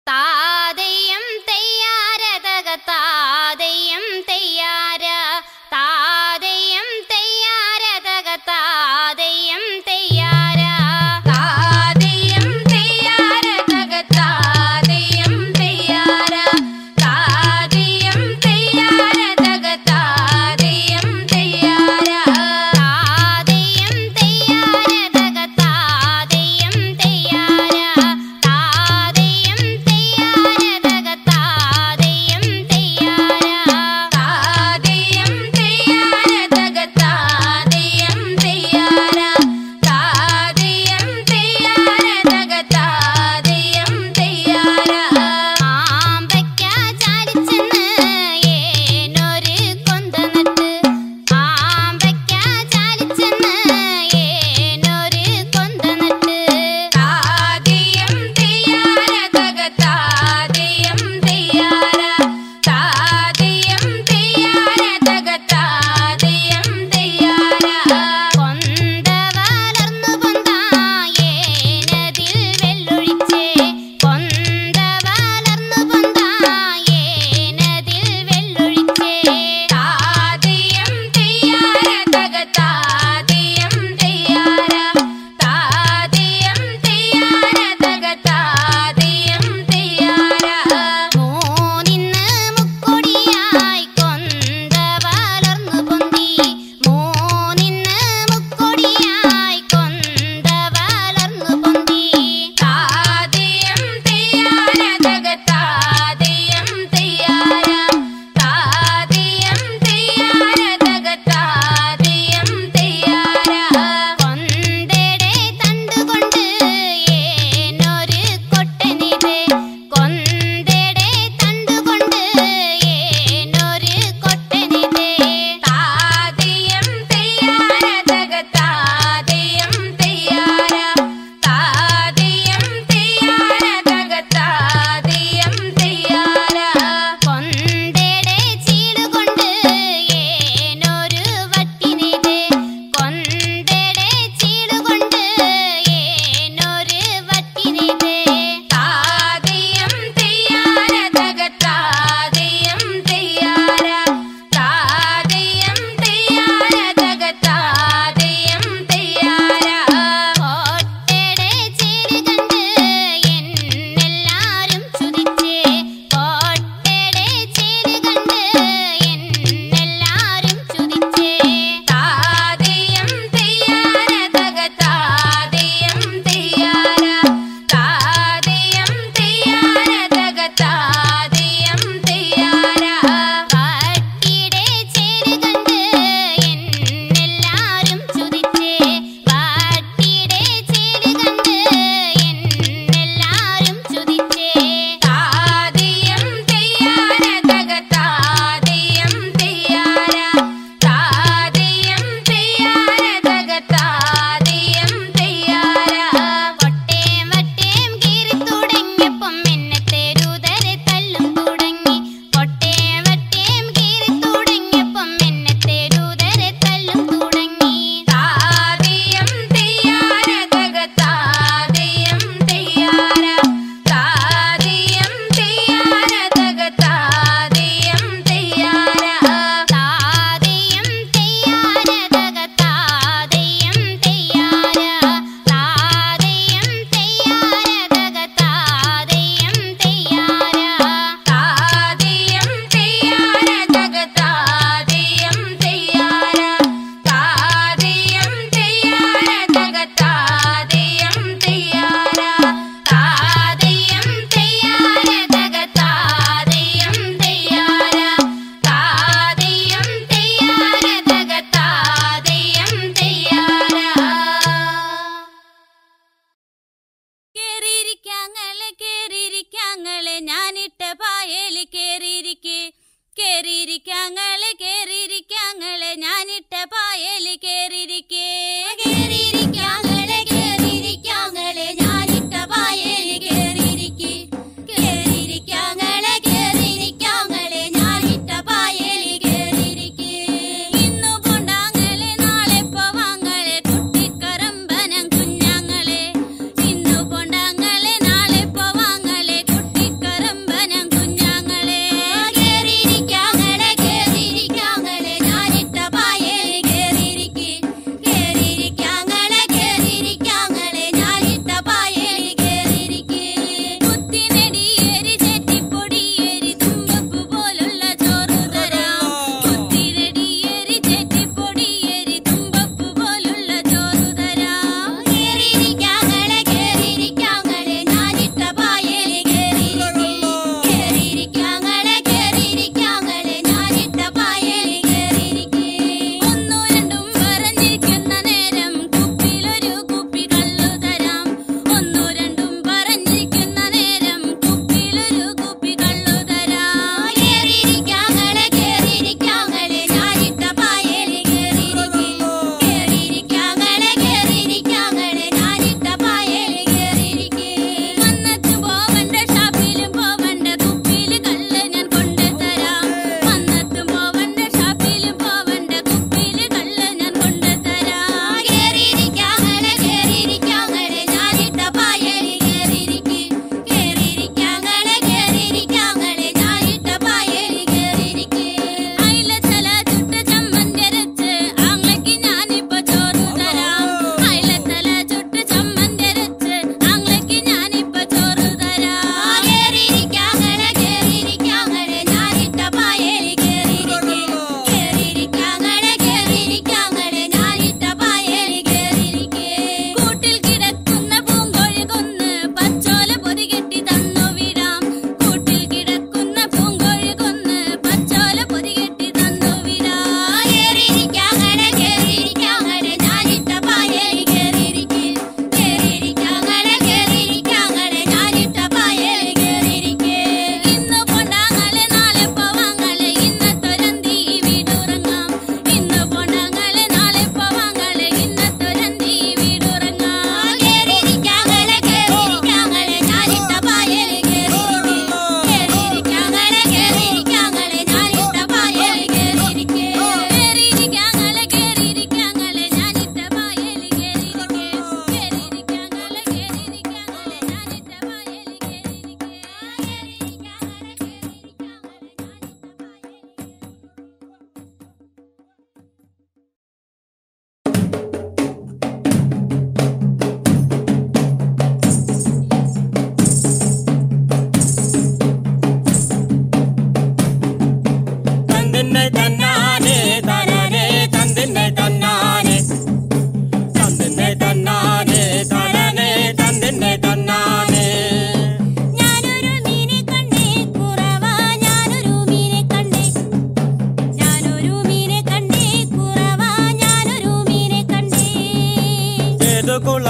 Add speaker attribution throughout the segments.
Speaker 1: താതയ്യം തെയ്യാര തക താതയ്യം തെയ്യാര താതയ്യം തെയ്യാര തക താതയ്യം തെയ്യാര
Speaker 2: താതയ്യം തെയ്യാര തക താതയ്യം തെയ്യാര താതയ്യം തെയ്യാര തക താതയ്യം തെയ്യാര
Speaker 1: താതയ്യം തെയ്യാര തക താതയ്യം തെയ്യാര താതയ്യം തെയ്യാര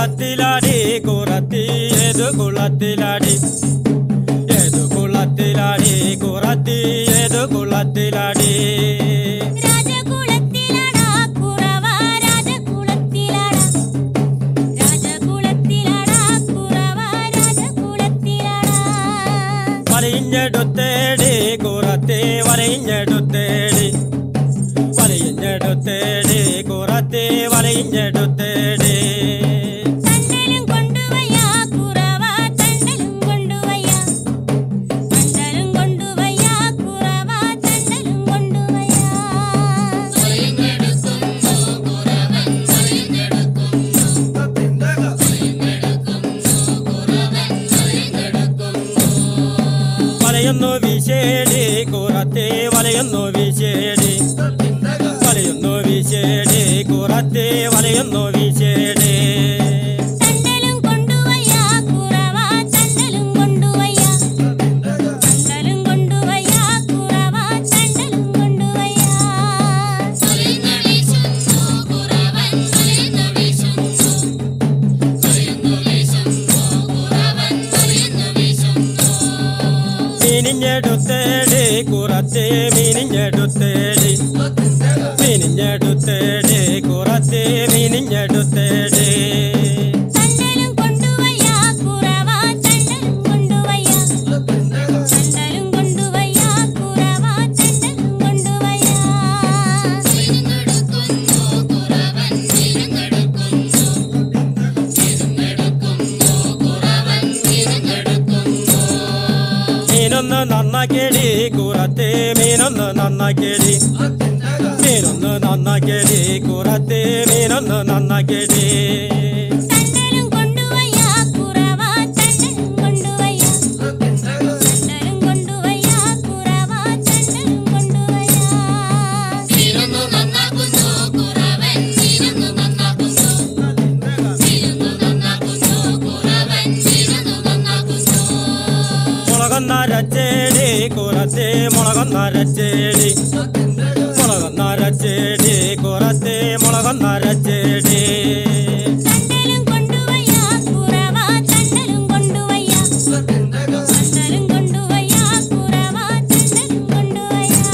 Speaker 3: കുളത്തിലാടി കുറത്തി ഏതു കുളത്തിലാടി ഏതു കുളത്തിലാടി കുറത്തി ഏതു കുളത്തിലാടി
Speaker 1: രാജകുലത്തിലാടാ കുറവ രാജകുലത്തിലാടാ രാജകുലത്തിലാടാ കുറവ രാജകുലത്തിലാടാ
Speaker 3: വലയിഞ്ഞെടുത്തേടി കുറത്തി വലയിഞ്ഞെടുത്തേടി വലയിഞ്ഞെടുത്തേടി കുറത്തി വലയിഞ്ഞെടുത്തേടി
Speaker 1: തണ്ടലും കൊണ്ടുവയ്യാ കുറവ തണ്ടലും കൊണ്ടുവയ്യാ തണ്ടലും കൊണ്ടുവയ്യാ കുറവ തണ്ടലും കൊണ്ടുവയ്യാ
Speaker 3: വലയൊന്നു വീശേടി കുറത്തി വലയൊന്നു വീശേടി വലയൊന്നു വീശേടി കുറത്തി വലയൊന്നു വീശേടി
Speaker 1: തണ്ടലും കൊണ്ടുവയ്യാ കുറവ തണ്ടലും കൊണ്ടുവയ്യാ തണ്ടലും കൊണ്ടുവയ്യാ കുറവ തണ്ടലും കൊണ്ടുവയ്യാ
Speaker 3: മീനിഞ്ഞെടുത്തേടി കുറത്തി മീനിഞ്ഞെടുത്തേടി മീനിഞ്ഞെടുത്തേടി കുറത്തി മീനിഞ്ഞെടുത്തേടി
Speaker 1: തണ്ടലും കൊണ്ടുവയ്യാ കുറവ തണ്ടലും കൊണ്ടുവയ്യാ തണ്ടലും കൊണ്ടുവയ്യാ കുറവ തണ്ടലും കൊണ്ടുവയ്യാ
Speaker 3: മീനൊന്ന് നന്നാക്കിയടി കുറത്തി മീനൊന്ന് നന്നാക്കിയടി മീനൊന്ന് നന്നാക്കിയടി കുറത്തി മീനൊന്ന് നന്നാക്കിയടി
Speaker 1: തണ്ടലും കൊണ്ടുവയ്യാ കുറവ തണ്ടലും കൊണ്ടുവയ്യാ തണ്ടലും കൊണ്ടുവയ്യാ കുറവ തണ്ടലും കൊണ്ടുവയ്യാ
Speaker 3: മുളകൊന്നരച്ചേടി കുറത്തി മുളകൊന്നരച്ചേടി മുളകൊന്നരച്ചേടി കുറത്തി മുളകൊന്നരച്ചേടി
Speaker 1: തണ്ടലും കൊണ്ടുവയ്യാ കുറവ തണ്ടലും കൊണ്ടുവയ്യാ തണ്ടലും കൊണ്ടുവയ്യാ കുറവ തണ്ടലും കൊണ്ടുവയ്യാ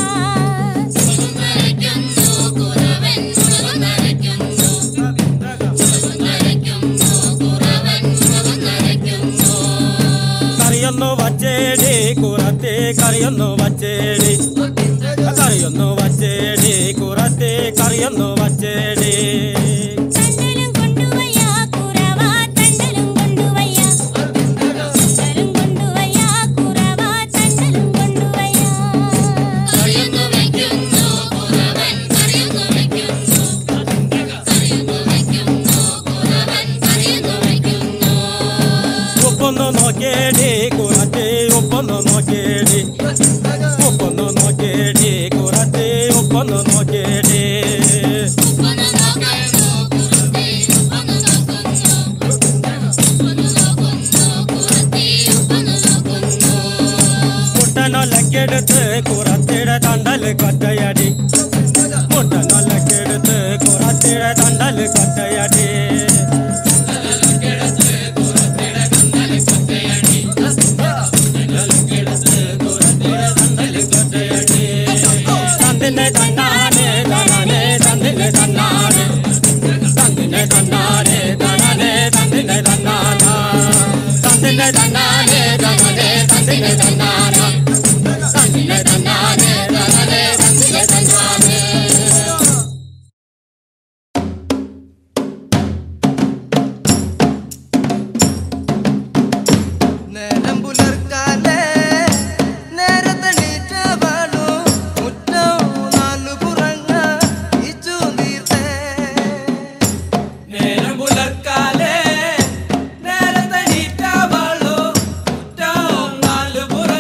Speaker 3: കറിയൊന്നു വച്ചേടി കുറത്തി കറിയൊന്നു വച്ചേടി കറിയൊന്നു വച്ചേടി കുറത്തി കറിയൊന്നു വച്ചേടി
Speaker 1: തണ്ടലും കൊണ്ടുവയ്യാ കുറവ തണ്ടലും കൊണ്ടുവയ്യാ തണ്ടലും കൊണ്ടുവയ്യാ കുറവ തണ്ടലും കൊണ്ടുവയ്യാ
Speaker 3: ഉപ്പൊന്നു നോക്കിയേടി കുറത്തി ഉപ്പൊന്നു നോക്കിയേടി ഉപ്പൊന്നു നോക്കിയേടി കുറത്തി ഉപ്പൊന്നു നോക്കിയേടി മുട്ടനൊലക്കെടുത്ത് കുറത്തിട തണ്ടൽ കൊട്ടയടി മുട്ടനൊലക്കെടുത്ത് കുറത്തിട തണ്ടൽ കൊട്ടയടി തന്നിനെ തന്നാനെ തന്നാനെ തന്നിനെ തന്നാനെ തന്നിനെ തന്നാനെ തന്നാനെ തന്നിനെ തന്നാന തന്നിനെ തന്നാനെ തന്നാനെ തന്നിനെ തന്നാന തന്നിനെ തന്നാനെ തന്നാനെ തന്നിനെ തന്നാനെ
Speaker 4: നേരം പുലർക്കാലേ നേരത്തെണീറ്റവളു മുറ്റം നാലു പുറങ്ങ ഇച്ചു തീർത്തേ
Speaker 5: നേരം പുലർക്കാലേ നേരത്തെ നീറ്റവളു കുറ്റം നാലു പുറ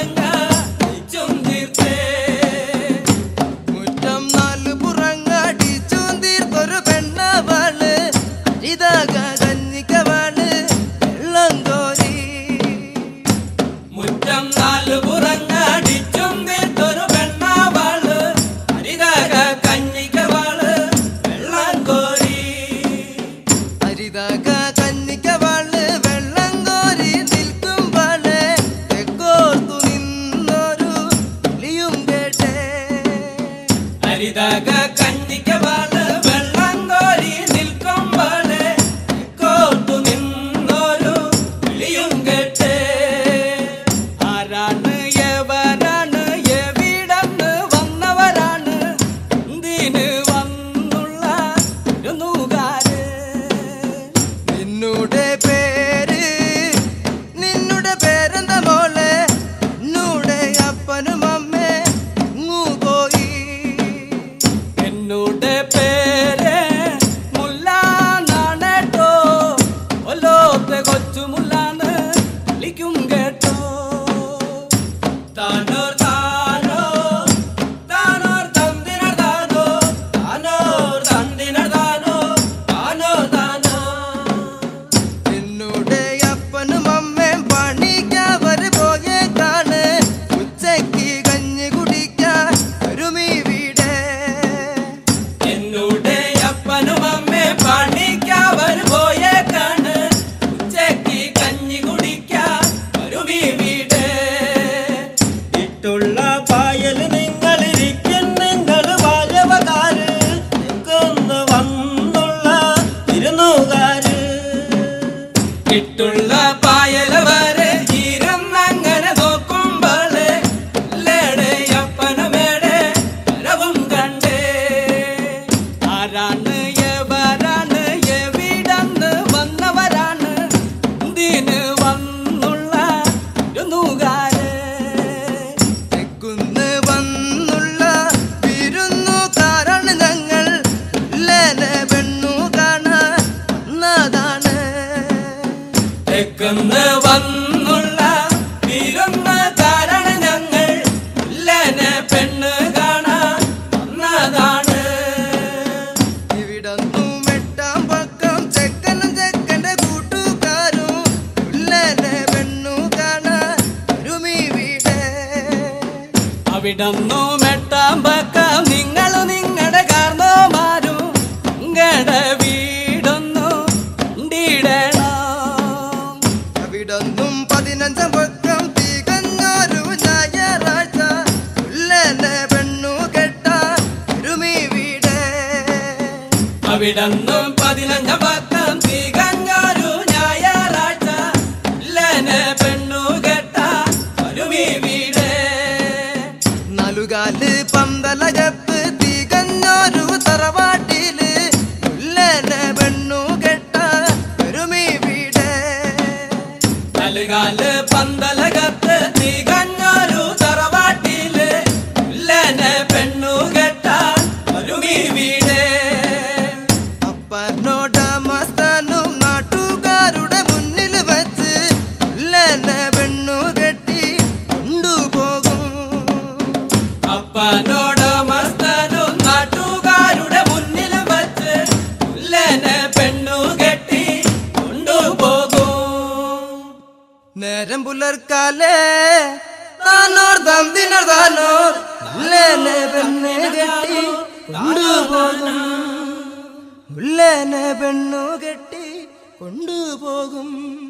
Speaker 4: അവിടന്നു മെട്ടാം പക്കം നിങ്ങൾ നിങ്ങളുടെ കാർന്നോമാരും നിങ്ങളുടെ വീടൊന്നു കണ്ടിടണം
Speaker 5: അവിടൊന്നും പതിനഞ്ചാം പക്കം തികഞ്ഞൊരു ഞായറാഴ്ച ഉള്ളനെ പെണ്ണു കെട്ട ഇരുമി വീട്
Speaker 4: അവിടന്നും പതിനഞ്ച പക്കം തികഞ്ഞൊരു ഞായറാഴ്ച ഇല്ലനെ പെണ്ണു കെട്ട ഒരുമി വീട്
Speaker 5: നാലുകാല് പന്തലകത്ത് തികഞ്ഞൊരു തറവാട്ടില് ഉള്ളനെ പെണ്ണു കെട്ട ഒരുമി വീട്
Speaker 4: നൽകാല് പന്തലകത്ത് തികഞ്ഞൊരു തറവാട്ടില് ഇല്ലനെ പെണ്ണു കെട്ട ഒരുമി വീട്
Speaker 5: അപ്പനോട മസ്താനും നാട്ടുകാരുടെ മുന്നിൽ വെച്ച് ഉള്ളനെ പെണ്ണു കെട്ടി കൊണ്ടുപോകും
Speaker 4: അപ്പനോട് മസ്തനും നാട്ടുകാരുടെ മുന്നിൽ വച്ച് ഇല്ലനെ പെണ്ണു കെട്ടി കൊണ്ടുപോകും
Speaker 5: നേരം പുലർക്കാലേ താനോർ തന്തിനോർ താനോർ ഉള്ളേനെ പെണ്ണെ കെട്ടി കൊണ്ടുപോകും ഉള്ളേനെ പെണ്ണു കെട്ടി കൊണ്ടുപോകും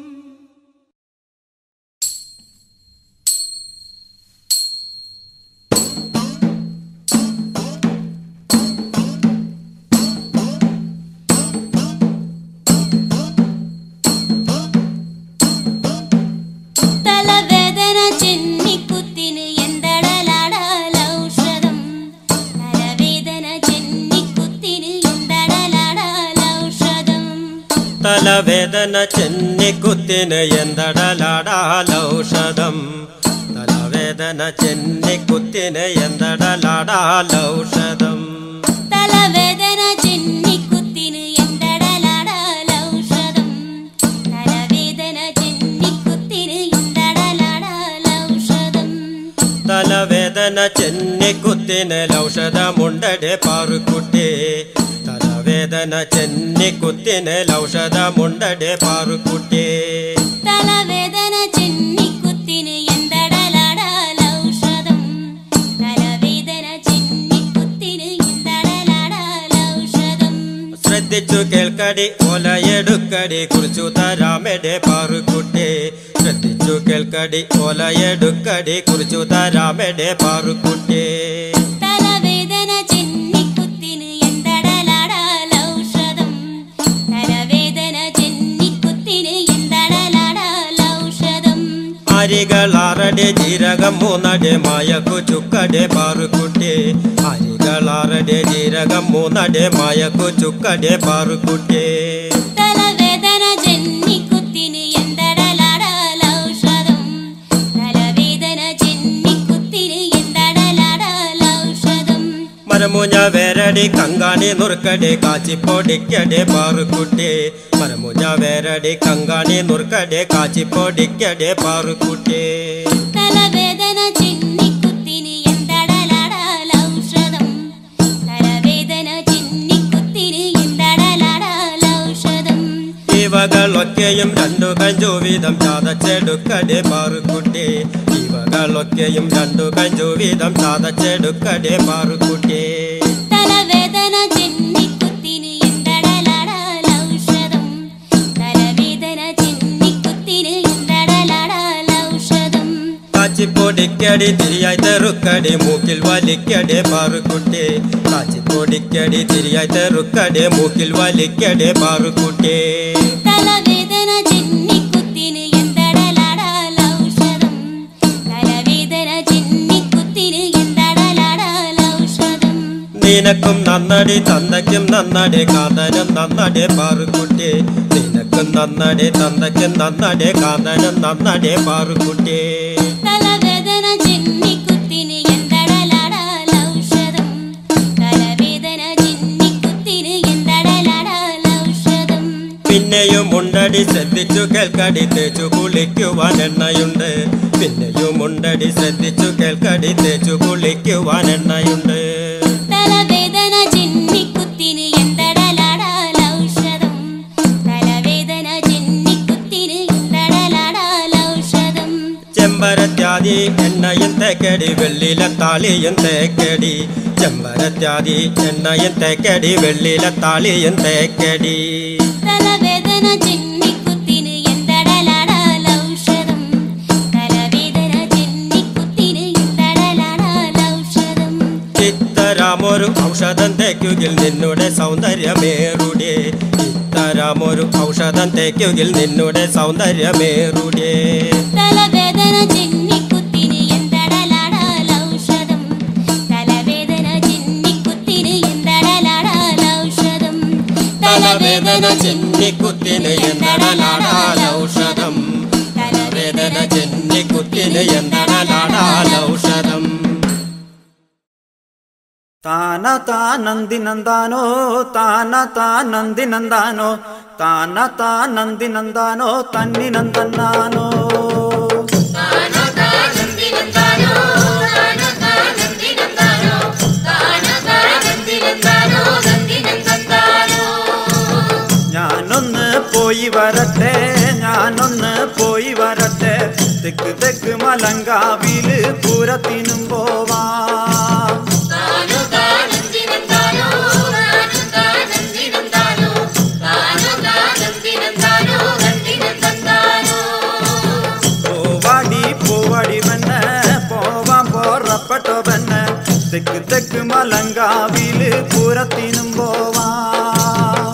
Speaker 1: തലവേദന ചെന്നിക്കുത്തിന് എന്തടലാടലൗഷധം തലവേദന ചെന്നിക്കുത്തിന് എന്തടലാടലൗഷധം
Speaker 3: തലവേദന ചെന്നിക്കുത്തിന് എന്തടലാടാലൗഷധം തലവേദന ചെന്നിക്കുത്തിന് എന്തടലാടാലൗഷധം
Speaker 1: തലവേദന ചെന്നിക്കുത്തിന് എന്തടലാടലൗഷധം തലവേദന ചെന്നിക്കുത്തിന് എന്തടലാടലൗഷധം
Speaker 3: തലവേദന ചെന്നിക്കുത്തിന് ലൗഷധമുണ്ടടെ പാറുക്കുട്ടി തലവേദന ചെന്നിക്കുത്തിന് ലൗഷധമുണ്ടടെ പാറുക്കുട്ടി
Speaker 1: തലവേദന ചെന്നിക്കുത്തിന് എന്തടലാടലൗഷധം തലവേദന ചെന്നിക്കുത്തിന് എന്തടലാടലൗഷധം
Speaker 3: ശ്രദ്ധിച്ചു കേൾക്കടി ഓലയെടുക്കടി കുറിച്ചു തരാമെടെ പാറുക്കുട്ടി ശ്രദ്ധിച്ചു കേൾക്കടി ഓലയെടുക്കടി കുറിച്ചു തരാമെടെ പാറുക്കുട്ടി
Speaker 1: തലവേദന ചെന്നിക്കുത്തിന് എന്തടലാടലൗഷധം തലവേദന ചെന്നിക്കുത്തിന് എന്തടലാടലൗഷധം
Speaker 3: അരികളാറടെ ജീരകം മൂന്നടെ മായക്കു ചുക്കടെ പാറുക്കുട്ടി അരികളാറടെ ജീരകം മൂന്നടെ മായക്കു ചുക്കടെ പാറുക്കുട്ടി
Speaker 1: തലവേദന ചെന്നിക്കുത്തിന് എന്തടലാടലൗഷധം തലവേദന ചെന്നിക്കുത്തിന് എന്തടലാടലൗഷധം
Speaker 3: മരമുഞ്ഞ വേരടി കങ്കാണി നുറുക്കടെ കാച്ചിപ്പൊടിക്കടെ പാറുക്കുട്ടി മരമുഞ്ഞ വേരടി കങ്കാണി നുറുക്കടെ കാച്ചിപ്പൊടിക്കടെ പാറുക്കുട്ടി
Speaker 1: തലവേദന ചെന്നിക്കുത്തിന് എന്തടലാടലൗഷധം തലവേദന ചെന്നിക്കുത്തിന് എന്തടലാടലൗഷധം
Speaker 3: ഇവകളൊക്കെയും രണ്ടു കഞ്ചു വീതം ചാതച്ചെടുക്കടെ പാറുക്കുട്ടി ഇവകളൊക്കെയും രണ്ടു കഞ്ചു വീതം ചാതച്ചെടുക്കടെ പാറുക്കുട്ടി
Speaker 1: തലവേദന ചെന്നിക്കുത്തിന് എന്തടലാടലൗഷധം തലവേദന ചെന്നിക്കുത്തിന് എന്തടലാടലൗഷധം
Speaker 3: കാച്ചിപ്പൊടിക്കടി തിരിയായി തെറുക്കടി മൂക്കിൽ വലിക്കടെ പാറുക്കുട്ടി കാച്ചിപ്പൊടിക്കടി തിരിയായി തെറുക്കടെ മൂക്കിൽ വലിക്കടെ പാറുക്കുട്ടി
Speaker 1: തലവേദന ചെന്നിക്കുത്തിന് എന്തടലാടലൗഷധം തലവേദന ചെന്നിക്കുത്തിന് എന്തടലാടലൗഷധം
Speaker 3: നിനക്കും നന്നടി തന്തയ്ക്കും നന്നടി കാന്തനും നന്നടി പാറുക്കുട്ടി നിനക്കും നന്നടി തന്തയ്ക്കും നന്നടി കാന്തനും നന്നടി പാറുക്കുട്ടി
Speaker 1: തലവേദന ചെന്നിക്കുത്തിന് എന്തടലാടലൗഷധം തലവേദന ചെന്നിക്കുത്തിന് എന്തടലാടലൗഷധം
Speaker 3: പിന്നെയും ഉണ്ടടി ശ്രദ്ധിച്ചു കേൾക്കടി തേച്ചു കുളിക്കുവാൻ എണ്ണയുണ്ട് പിന്നെയും ഉണ്ടടി ശ്രദ്ധിച്ചു കേൾക്കടി തേച്ചു കുളിക്കുവാൻ എണ്ണയുണ്ട്
Speaker 1: തലവേദന ചെന്നിക്കുത്തിന് എന്തടലാടലൗഷധം തലവേദന ചെന്നിക്കുത്തിന് എന്തടലാടലൗഷധം
Speaker 3: ചെമ്പരത്യാദി എണ്ണയും തേക്കടി വെള്ളിലെ താളിയും തേക്കടി ചെമ്പരത്യാദി എണ്ണയും തേക്കടി വെള്ളിലെ താളിയും തേക്കടി
Speaker 1: തലവേദന ചിന്നിക്കുത്തിന് എന്തടലാടാൽ ഔഷധം തലവേദന ചിന്നിക്കുത്തിന് എന്തടലാടാൽ ഔഷധം
Speaker 3: ഇത്തരമൊരു ഔഷധം തേക്കുകിൽ നിന്നുടെ സൗന്ദര്യമേറുടെ ഇത്തരമൊരു ഔഷധം തേക്കുകിൽ നിന്നുടെ സൗന്ദര്യമേറുടെ
Speaker 1: തലവേദന ചിന്നിക്കുത്തിന് എന്തടലാടാൽ ഔഷധം തലവേദന ചിന്നിക്കുത്തിന് എന്തടലാടാൽ ഔഷധം
Speaker 3: തലവേദന ചിന്നിക്കുത്തിന് എന്തടലാടാൽ ഔഷധം തലവേദന ചിന്നിക്കുത്തിന് എന്തടലാടാൽ ഔഷധം
Speaker 5: ತಾನ ತಾನಂದಿ ನಂದಾನೋ ತಾನ ತಾನಂದಿ ನಂದಾನೋ ತಾನ ತಾನಂದಿ ನಂದಾನೋ ತನ್ನಿ ನಂದನ್ನಾನೋ ഞാനൊന്ന് പോയി വരട്ടെ ഞാനൊന്ന് പോയി വരട്ടെ തെക്ക് തെക്ക് മലങ്കാവില് പൂരത്തിനും പോവാം പോവാടി പോവാടി പെണ്ണ് പോവാൻ പോറപ്പെട്ടോ പെണ്ണ് തെക്ക് തെക്ക് മലങ്കാവില് പൂരത്തിനും പോവാം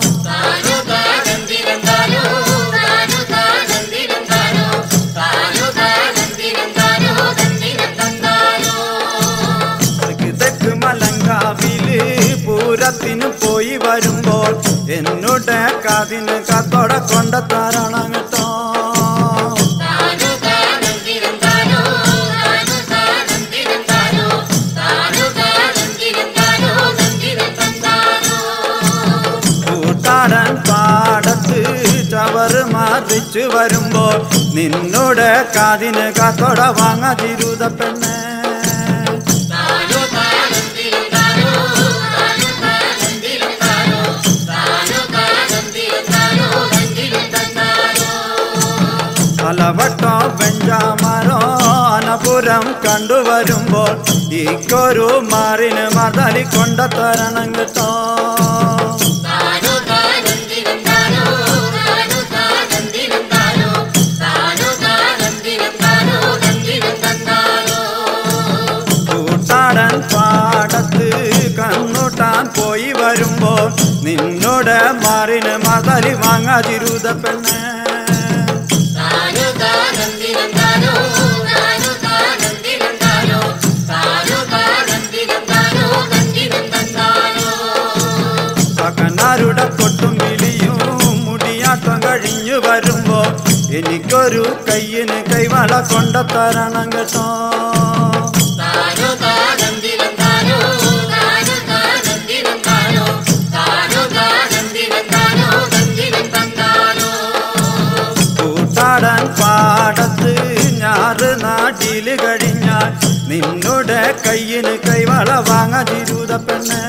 Speaker 5: തെക്ക് തെക്ക് മലങ്കാവില് പൂരത്തിന് പോയി വരുമ്പോൾ എന്നോട് കാതിന് കാത്തോടെ കൊണ്ടത്താറാണ് കേട്ടോ കൂട്ടാടൻ പാടത്ത് ചവറ് മാറിച്ചു വരുമ്പോൾ നിന്നോട് കാതിന് കാത്തോടെ വാങ്ങാതിരുത പെണ്ണേ പലവട്ടോ വെഞ്ചാമരോ അനപുരം കണ്ടുവരുമ്പോൾ ഈക്കൊരു മാറിന് മതലി കൊണ്ടത്തരണം കേട്ടോ കൂട്ടാടൻ പാടത്ത് കണ്ണൂട്ടാൻ പോയി വരുമ്പോൾ നിന്നോട് മാറിന് മതലി വാങ്ങാതിരുത പെണ്ണേ പകനാരുടെ കൊട്ടും വിളിയും മുടിയാട്ടം കഴിഞ്ഞു വരുമ്പോ എനിക്കൊരു കയ്യിന് കൈവള കൊണ്ടത്തരണം കേട്ടോ കൂട്ടാടൻ പാടത്ത് ഞാറ് നാട്ടില് കഴിഞ്ഞാൽ നിന്നുടെ കയ്യിന് കൈവള വാങ്ങാതിരുത പെണ്ണേ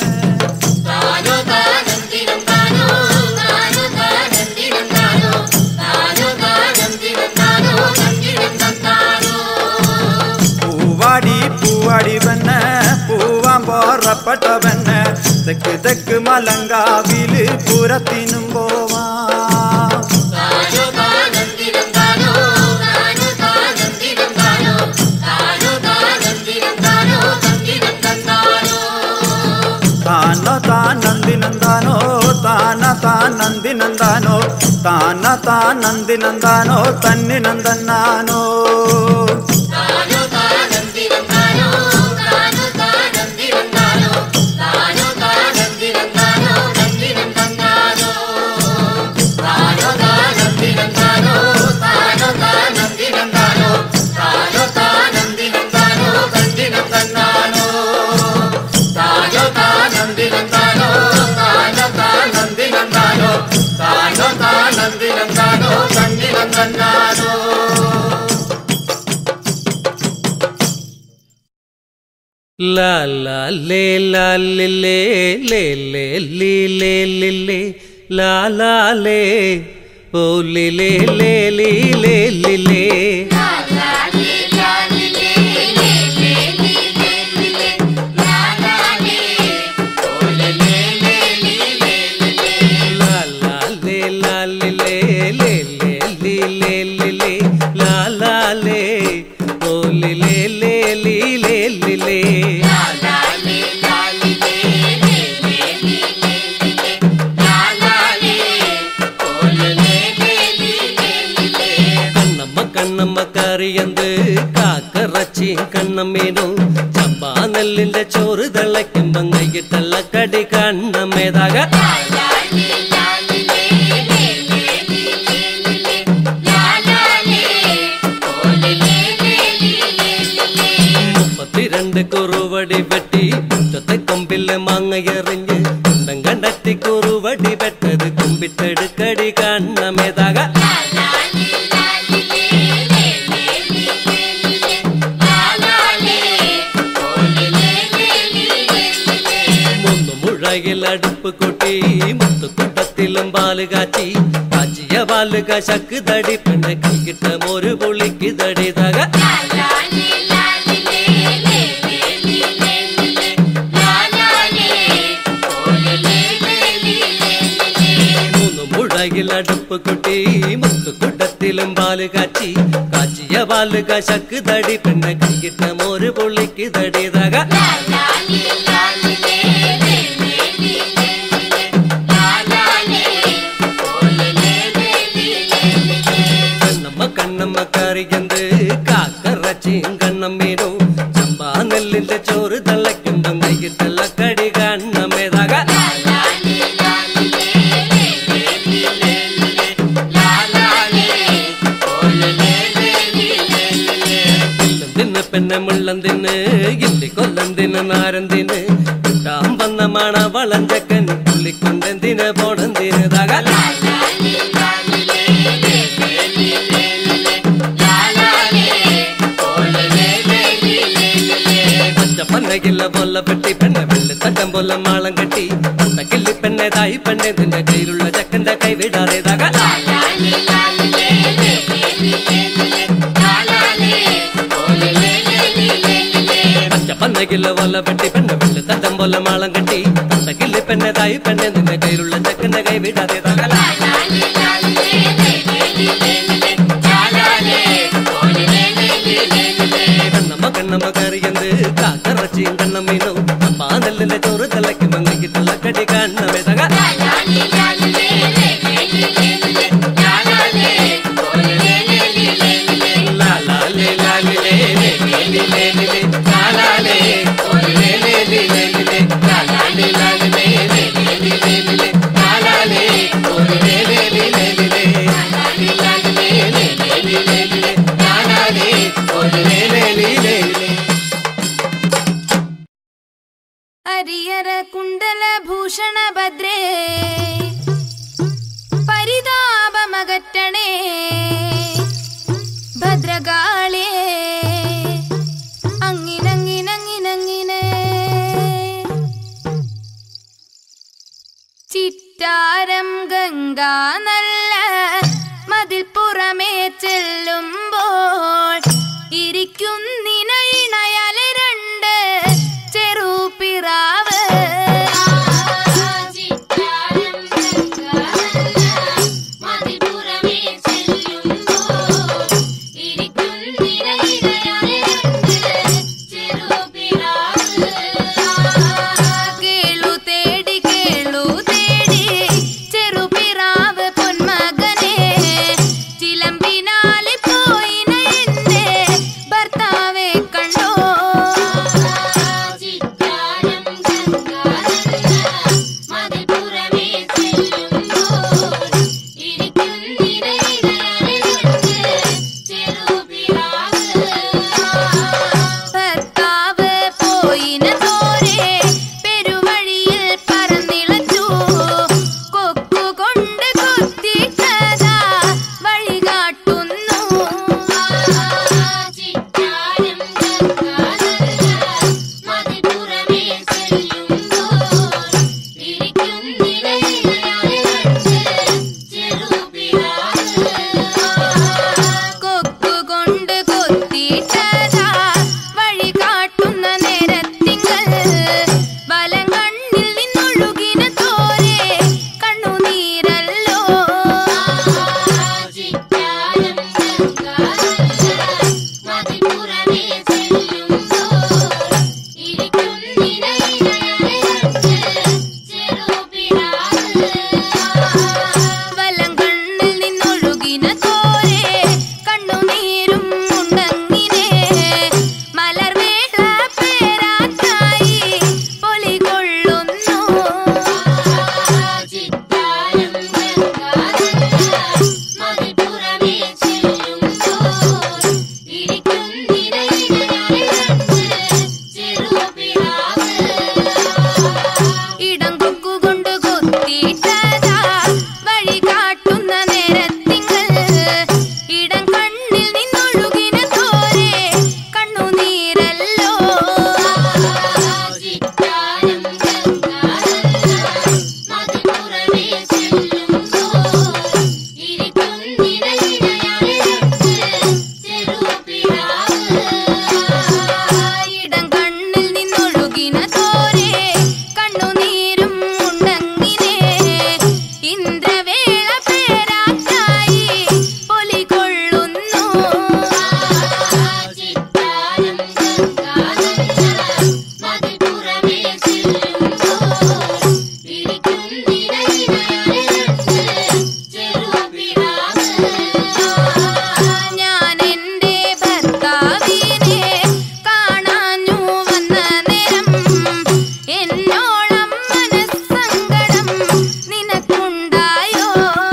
Speaker 5: പൂവാടി പൂവാടി പെണ്ണ് പൂവാൻ പോറപ്പെട്ട പെണ്ണ് തെക്ക് തെക്ക് മലങ്കാവില് പൂരത്തിനും പോവാം താനോ താനന്ദിനന്ദാനോ താന താനന്ദിനന്ദാനോ താന താനന്ദിനന്ദാനോ തന്നിനന്ദനാനോ
Speaker 6: La la le la le le le le li le li le la la le oh le le le li le li le കണ്ണമ്മീനോ ചപ്പാ നെല്ലിന്റെ ചോറ് തിളയ്ക്കുമ്പം കൈകിട്ടുള്ള കടി കണ്ണമ്മേതാക മുപ്പത്തിരണ്ട് കുറുവടി വെട്ടി മുറ്റത്തെ കൊമ്പില് മാങ്ങയെറിഞ്ഞ് കുണ്ടം കണ്ടെത്തി കുറുവടി വെട്ടത് കുമ്പിട്ടെടുക്കടി കണ്ണമേതാക മൂന്ന് മുഴകിൽ അടുപ്പ് കൊട്ടി മുത്തുക്കുട്ടത്തിലും പാല് കാച്ചി കാച്ചിയ പാല് കശക്ക് തടി പെണ്ണ് കൈകിട്ട ഒരു പുളിക്ക് തടി തക മൂന്ന് മുഴകിൽ അടുപ്പ് കൊട്ടി മുത്തുക്കുട്ടത്തിലും പാല് കാച്ചി കാച്ചിയ പാല് കശക്ക് തടി പെണ്ണ് കൈകിട്ട ഒരു പുളിക്ക് തടി തക കണ്ണമ്മ കണ്ണമ്മ കറിയന്ത് കാക്കറച്ചിയും കണ്ണമ്മീനോ ചമ്പാ നെല്ലിന്റെ ചോറ് തിളയ്ക്കുമ്പം കൈകിട്ടുള്ള കടി കണ്ണമ്മേതാക ഇല്ലം തിന്ന് പെണ്ണെ മുള്ളം തിന്ന് ഇല്ലി കൊല്ലം തിന്ന് നാരൻ തിന്ന് കിട്ടാൻ വന്ന മണ വളഞ്ചക്കൻ പുള്ളിക്കൊണ്ടെന്തിന് പോണെന്തിന് തക പച്ചപ്പന്നകില്ല പൊല്ല പെട്ടി പെണ്ണെ വെള്ളി തട്ടം പൊല്ല മാളം കെട്ടി കില്ലി പെണ്ണെ തായി പെണ്ണെ നിന്റെ കയ്യിലുള്ള ചക്കന്റെ കൈ വിടാതെ തക പച്ചപ്പന്നകില്ല പൊല്ല പെട്ടി പെണ്ണെ വെള്ളി തട്ടം പൊല്ല മാളം കെട്ടി കില്ലി പെണ്ണെ തായി പെണ്ണെ നിന്റെ കയ്യിലുള്ള ചക്കന്റെ കൈ വിടാതെ തകല കണ്ണമ്മ കണ്ണമ്മ കറിയന്ത് കാക്കറച്ചിയും കണ്ണമ്മീനോ അപ്പാ നെല്ലിന്റെ ചോറ് തിളയ്ക്കും മങ്ങിട്ടുള്ള കടി കണ്ണമേ തക ലാലാലേ ലാലിലേ ലേ ലേ ലേ ലേ ലേ ലേ. ലാലാലേ ഓലേ ലേ ലേ ലേ ലേ ലേ ലേ. ലാലാലേ ലാലിലേ ലേ ലേ ലേ ലേ ലേ ലേ. ലാലാലേ ഓലേ ലേ ലേ ലേ ലേ ലേ ലേ. ലാലാലേ ലാലിലേ ലേ ലേ ലേ ലേ ലേ ലേ. ലാലാലേ ഓലേ ലേ ലേ ലേ ലേ ലേ.
Speaker 2: ഹരിഹര കുണ്ടല ഭൂഷണ ഭദ്രേ പരിതാപമകറ്റണേ ഭദ്രകാളേ അങ്ങിനങ്ങിനങ്ങിനങ്ങിനെ ചിറ്റാരം ഗംഗ നല്ല മതിൽ പുറമേ ചെല്ലുമ്പോൾ ഇരിക്കുന്നിനയിണയലെ രണ്ട് ചെറുപിറാവ് കേളു തേടി കേളു തേടി ചെറുപിറാവ് പൊന്മ ഞാൻ എൻ്റെ ഭർത്താവിനെ കാണാഞ്ഞു വന്ന നേരം എന്നോളം മനസ്സങ്കടം നിനക്കുണ്ടായോ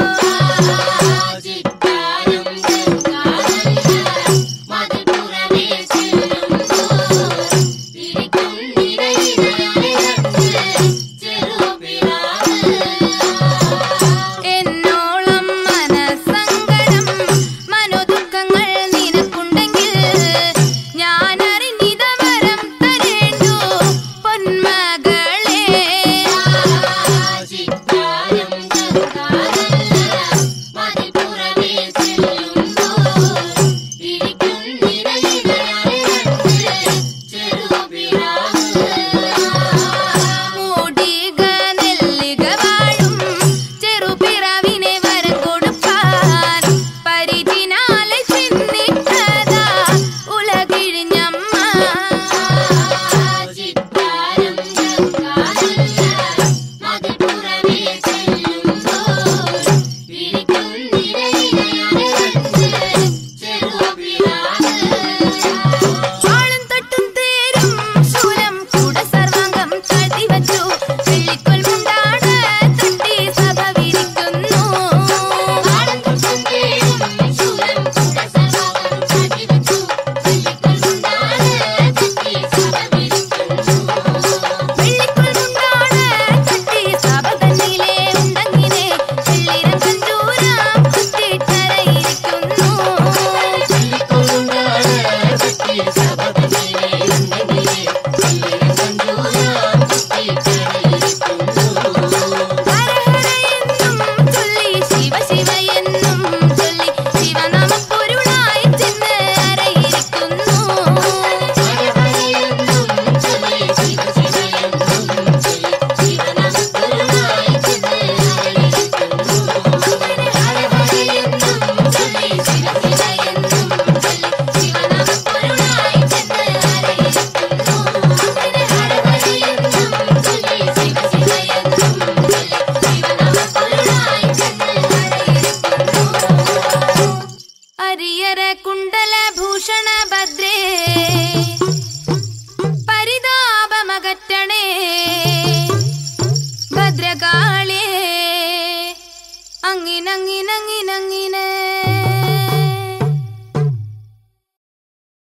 Speaker 2: എന്നോളം മനസ്സങ്കടം മനോദുഃഖങ്ങൾ നിനക്കുണ്ടെങ്കിൽ ഞാൻ അറിഞ്ഞിത വരം തരേണ്ടു പൊന്മകളെ മൂടിക നെല്ലിക വാഴും ചെറുപിറവിനെ വരം കൊടുപ്പാൻ പരിചിനാലെ ചിന്നിട്ടതാ ഉലകിഴിഞ്ഞമ്മ